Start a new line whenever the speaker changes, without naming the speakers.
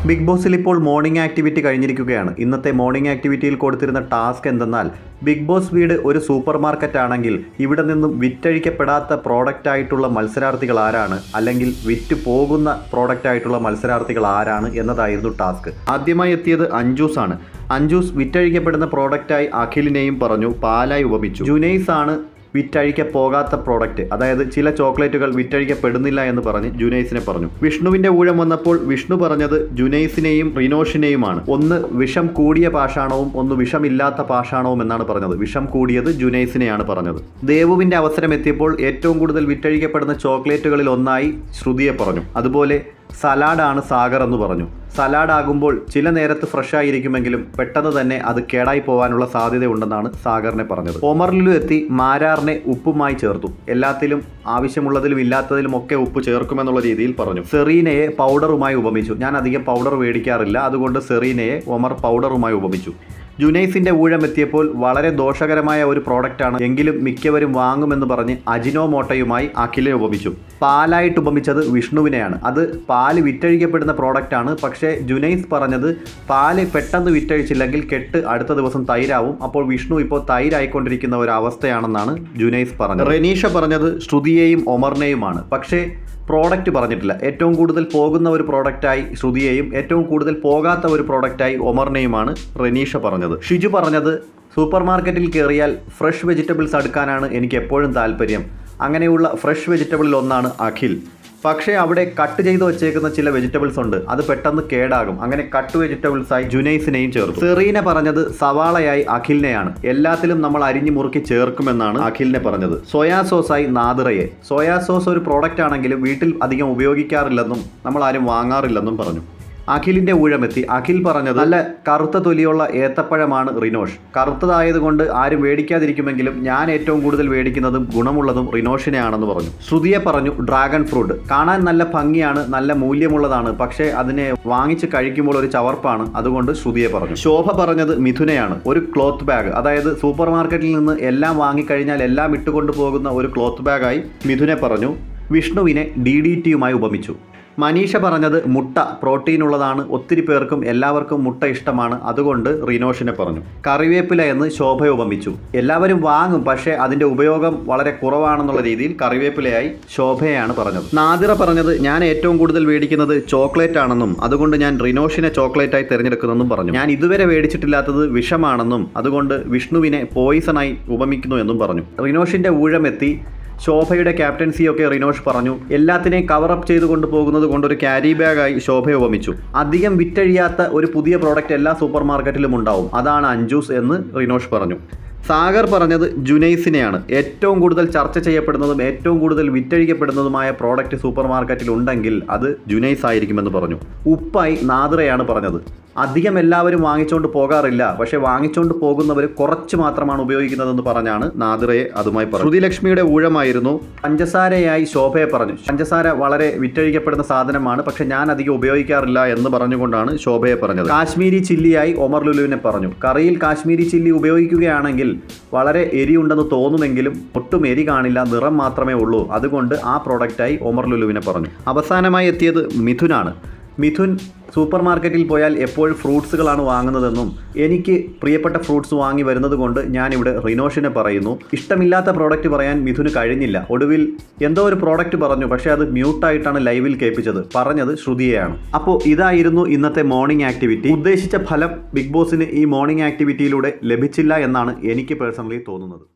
big ബോസിൽ ഇപ്പോൾ morning activity കഴിഞ്ഞിരിക്കുകയാണ് ഇന്നത്തെ മോർണിംഗ് ആക്ടിവിറ്റിയിൽ കൊടുത്തിരുന്ന ടാസ്ക് എന്തെന്നാൽ ബിഗ് ബോസ് വീട് ഒരു സൂപ്പർ മാർക്കറ്റ് ആണെങ്കിൽ ഇവിടെ നിന്നും വിറ്റഴിക്കപ്പെടാത്ത പ്രോഡക്റ്റ് ആയിട്ടുള്ള മത്സരാർത്ഥികൾ ആരാണ് അല്ലെങ്കിൽ വിറ്റ് പോകുന്ന പ്രോഡക്റ്റ് ആയിട്ടുള്ള മത്സരാർത്ഥികൾ ആരാണ് എന്നതായിരുന്നു ടാസ്ക് ആദ്യമായി എത്തിയത് അഞ്ജൂസ് ആണ് അഞ്ജൂസ് വിറ്റഴിക്കപ്പെടുന്ന പ്രോഡക്റ്റായി അഖിലിനെയും പറഞ്ഞു പാലായി ഉപമിച്ചു ജുനൈസ് ആണ് വിറ്റഴിക്ക പോകാത്ത പ്രോഡക്റ്റ് അതായത് ചില ചോക്ലേറ്റുകൾ വിറ്റഴിക്കപ്പെടുന്നില്ല എന്ന് പറഞ്ഞ് ജുനൈസിനെ പറഞ്ഞു വിഷ്ണുവിന്റെ ഊഴം വന്നപ്പോൾ വിഷ്ണു പറഞ്ഞത് ജുനൈസിനെയും റിനോഷിനെയുമാണ് ഒന്ന് വിഷം കൂടിയ പാഷാണവും ഒന്ന് വിഷമില്ലാത്ത പാഷാണവും എന്നാണ് പറഞ്ഞത് വിഷം കൂടിയത് ജുനൈസിനെയാണ് പറഞ്ഞത് ദേവുവിന്റെ അവസരം എത്തിയപ്പോൾ ഏറ്റവും കൂടുതൽ വിറ്റഴിക്കപ്പെടുന്ന ചോക്ലേറ്റുകളിൽ ഒന്നായി ശ്രുതിയെ പറഞ്ഞു അതുപോലെ സലാഡാണ് സാഗർ എന്ന് പറഞ്ഞു സലാഡ് ആകുമ്പോൾ ചില നേരത്ത് ഫ്രഷ് ആയിരിക്കുമെങ്കിലും പെട്ടെന്ന് തന്നെ അത് കേടായി പോകാനുള്ള സാധ്യതയുണ്ടെന്നാണ് സാഗറിനെ പറഞ്ഞത് ഒമറിലു എത്തി മാരാറിനെ ഉപ്പുമായി ചേർത്തു എല്ലാത്തിലും ആവശ്യമുള്ളതിലും ഇല്ലാത്തതിലും ഒക്കെ ഉപ്പ് ചേർക്കുമെന്നുള്ള രീതിയിൽ പറഞ്ഞു സെറീനയെ പൗഡറുമായി ഉപമിച്ചു ഞാൻ അധികം പൗഡർ മേടിക്കാറില്ല അതുകൊണ്ട് സെറീനയെ ഒമർ പൗഡറുമായി ഉപമിച്ചു ജുനൈസിന്റെ ഊഴം എത്തിയപ്പോൾ വളരെ ദോഷകരമായ ഒരു പ്രോഡക്റ്റാണ് എങ്കിലും മിക്കവരും വാങ്ങുമെന്ന് പറഞ്ഞ് അജിനോമോട്ടയുമായി അഖിലെ ഉപമിച്ചു പാലായിട്ട് ഉപമിച്ചത് വിഷ്ണുവിനെയാണ് അത് പാല് വിറ്റഴിക്കപ്പെടുന്ന പ്രോഡക്റ്റാണ് പക്ഷേ ജുനൈസ് പറഞ്ഞത് പാല് പെട്ടെന്ന് വിറ്റഴിച്ചില്ലെങ്കിൽ കെട്ട് അടുത്ത ദിവസം തൈരാവും അപ്പോൾ വിഷ്ണു ഇപ്പോൾ തൈരായിക്കൊണ്ടിരിക്കുന്ന ഒരു അവസ്ഥയാണെന്നാണ് ജുനൈസ് പറഞ്ഞത് റെനീഷ പറഞ്ഞത് ശ്രുതിയെയും ഒമറിനെയുമാണ് പക്ഷേ പ്രോഡക്റ്റ് പറഞ്ഞിട്ടില്ല ഏറ്റവും കൂടുതൽ പോകുന്ന ഒരു പ്രോഡക്റ്റായി ശ്രുതിയെയും ഏറ്റവും കൂടുതൽ പോകാത്ത ഒരു പ്രോഡക്റ്റായി ഒമറിനെയുമാണ് റെനീഷ പറഞ്ഞത് ഷിജു പറഞ്ഞത് സൂപ്പർ മാർക്കറ്റിൽ കയറിയാൽ ഫ്രഷ് വെജിറ്റബിൾസ് അടുക്കാനാണ് എനിക്ക് എപ്പോഴും താല്പര്യം അങ്ങനെയുള്ള ഫ്രഷ് വെജിറ്റബിളിൽ ഒന്നാണ് അഖിൽ പക്ഷേ അവിടെ കട്ട് ചെയ്ത് വെച്ചേക്കുന്ന ചില വെജിറ്റബിൾസ് ഉണ്ട് അത് പെട്ടെന്ന് കേടാകും അങ്ങനെ കട്ട് വെജിറ്റബിൾസ് ആയി ജുനൈസിനെയും ചേർക്കും സെറീന പറഞ്ഞത് സവാളയായി അഖിലിനെയാണ് എല്ലാത്തിലും നമ്മൾ അരിഞ്ഞു മുറുക്കി ചേർക്കുമെന്നാണ് അഖിലിനെ പറഞ്ഞത് സോയാ സോസായി നാദിറയെ സോയാ സോസ് ഒരു പ്രോഡക്റ്റ് ആണെങ്കിലും വീട്ടിൽ അധികം ഉപയോഗിക്കാറില്ലെന്നും നമ്മൾ ആരും വാങ്ങാറില്ലെന്നും പറഞ്ഞു അഖിലിന്റെ ഊഴമെത്തി അഖിൽ പറഞ്ഞത് നല്ല കറുത്ത തൊലിയുള്ള ഏത്തപ്പഴമാണ് റിനോഷ് കറുത്തതായതുകൊണ്ട് ആരും മേടിക്കാതിരിക്കുമെങ്കിലും ഞാൻ ഏറ്റവും കൂടുതൽ മേടിക്കുന്നതും ഗുണമുള്ളതും റിനോഷിനെയാണെന്ന് പറഞ്ഞു ശ്രുതിയെ പറഞ്ഞു ഡ്രാഗൺ ഫ്രൂട്ട് കാണാൻ നല്ല ഭംഗിയാണ് നല്ല മൂല്യമുള്ളതാണ് പക്ഷേ അതിനെ വാങ്ങിച്ച് കഴിക്കുമ്പോൾ ഒരു ചവർപ്പാണ് അതുകൊണ്ട് ശ്രുതിയെ പറഞ്ഞു ശോഭ പറഞ്ഞത് മിഥുനെയാണ് ഒരു ക്ലോത്ത് ബാഗ് അതായത് സൂപ്പർ മാർക്കറ്റിൽ നിന്ന് എല്ലാം വാങ്ങിക്കഴിഞ്ഞാൽ എല്ലാം ഇട്ടുകൊണ്ട് പോകുന്ന ഒരു ക്ലോത്ത് ബാഗായി മിഥുനെ പറഞ്ഞു വിഷ്ണുവിനെ ഡി ഡി ടിയുമായി ഉപമിച്ചു മനീഷ പറഞ്ഞത് മുട്ട പ്രോട്ടീൻ ഉള്ളതാണ് ഒത്തിരി പേർക്കും എല്ലാവർക്കും മുട്ട ഇഷ്ടമാണ് അതുകൊണ്ട് റിനോഷിനെ പറഞ്ഞു കറിവേപ്പില എന്ന് ശോഭ ഉപമിച്ചു എല്ലാവരും വാങ്ങും പക്ഷേ അതിൻ്റെ ഉപയോഗം വളരെ കുറവാണെന്നുള്ള രീതിയിൽ കറിവേപ്പിലയായി ശോഭയാണ് പറഞ്ഞത് നാദിറ പറഞ്ഞത് ഞാൻ ഏറ്റവും കൂടുതൽ മേടിക്കുന്നത് ചോക്ലേറ്റ് ആണെന്നും അതുകൊണ്ട് ഞാൻ റിനോഷിനെ ചോക്ലേറ്റായി തിരഞ്ഞെടുക്കുന്നെന്നും പറഞ്ഞു ഞാൻ ഇതുവരെ മേടിച്ചിട്ടില്ലാത്തത് വിഷമാണെന്നും അതുകൊണ്ട് വിഷ്ണുവിനെ പോയിസണായി ഉപമിക്കുന്നു എന്നും പറഞ്ഞു റിനോഷിൻ്റെ ഊഴമെത്തി ശോഭയുടെ ക്യാപ്റ്റൻസിയൊക്കെ റിനോഷ് പറഞ്ഞു എല്ലാത്തിനെയും കവറപ്പ് ചെയ്ത് കൊണ്ടുപോകുന്നത് കൊണ്ട് ഒരു ക്യാരി ബാഗായി ശോഭയെ ഉപമിച്ചു അധികം വിറ്റഴിയാത്ത ഒരു പുതിയ പ്രോഡക്റ്റ് എല്ലാ സൂപ്പർ മാർക്കറ്റിലും ഉണ്ടാവും അതാണ് അഞ്ജൂസ് എന്ന് റിനോഷ് പറഞ്ഞു സാഗർ പറഞ്ഞത് ജുനൈസിനെയാണ് ഏറ്റവും കൂടുതൽ ചർച്ച ചെയ്യപ്പെടുന്നതും ഏറ്റവും കൂടുതൽ വിറ്റഴിക്കപ്പെടുന്നതുമായ പ്രോഡക്റ്റ് സൂപ്പർ മാർക്കറ്റിൽ ഉണ്ടെങ്കിൽ അത് ജുനൈസ് ആയിരിക്കുമെന്ന് പറഞ്ഞു ഉപ്പായി നാദിറയാണ് പറഞ്ഞത് അധികം എല്ലാവരും വാങ്ങിച്ചുകൊണ്ട് പോകാറില്ല പക്ഷേ വാങ്ങിച്ചുകൊണ്ട് പോകുന്നവർ കുറച്ച് മാത്രമാണ് ഉപയോഗിക്കുന്നതെന്ന് പറഞ്ഞാണ് നാദിറയെ അതുമായി പറഞ്ഞു ശ്രുതിലക്ഷ്മിയുടെ ഊഴമായിരുന്നു പഞ്ചസാരയായി ശോഭയെ പറഞ്ഞു പഞ്ചസാര വളരെ വിറ്റഴിക്കപ്പെടുന്ന സാധനമാണ് പക്ഷേ ഞാൻ അധികം ഉപയോഗിക്കാറില്ല എന്ന് പറഞ്ഞുകൊണ്ടാണ് ശോഭയെ പറഞ്ഞത് കാശ്മീരി ചില്ലിയായി ഒമർ ലുലുവിനെ പറഞ്ഞു കറിയിൽ കാശ്മീരി ചില്ലി ഉപയോഗിക്കുകയാണെങ്കിൽ വളരെ എരിയുണ്ടെന്ന് തോന്നുമെങ്കിലും ഒട്ടും എരി കാണില്ല നിറം മാത്രമേ ഉള്ളൂ അതുകൊണ്ട് ആ പ്രോഡക്റ്റായി ഒമർ ലുലുവിനെ പറഞ്ഞു അവസാനമായി എത്തിയത് മിഥുനാണ് മിഥുൻ സൂപ്പർ മാർക്കറ്റിൽ പോയാൽ എപ്പോഴും ഫ്രൂട്ട്സുകളാണ് വാങ്ങുന്നതെന്നും എനിക്ക് പ്രിയപ്പെട്ട ഫ്രൂട്ട്സ് വാങ്ങി വരുന്നത് കൊണ്ട് ഞാനിവിടെ റിനോഷിനെ പറയുന്നു ഇഷ്ടമില്ലാത്ത പ്രോഡക്റ്റ് പറയാൻ മിഥുന് കഴിഞ്ഞില്ല ഒടുവിൽ എന്തോ ഒരു പ്രോഡക്റ്റ് പറഞ്ഞു പക്ഷേ അത് മ്യൂട്ടായിട്ടാണ് ലൈവിൽ കേൾപ്പിച്ചത് പറഞ്ഞത് ശ്രുതിയെയാണ് അപ്പോൾ ഇതായിരുന്നു ഇന്നത്തെ മോർണിംഗ് ആക്ടിവിറ്റി ഉദ്ദേശിച്ച ഫലം ബിഗ് ബോസിന് ഈ മോർണിംഗ് ആക്ടിവിറ്റിയിലൂടെ ലഭിച്ചില്ല എന്നാണ് എനിക്ക് പേഴ്സണലി തോന്നുന്നത്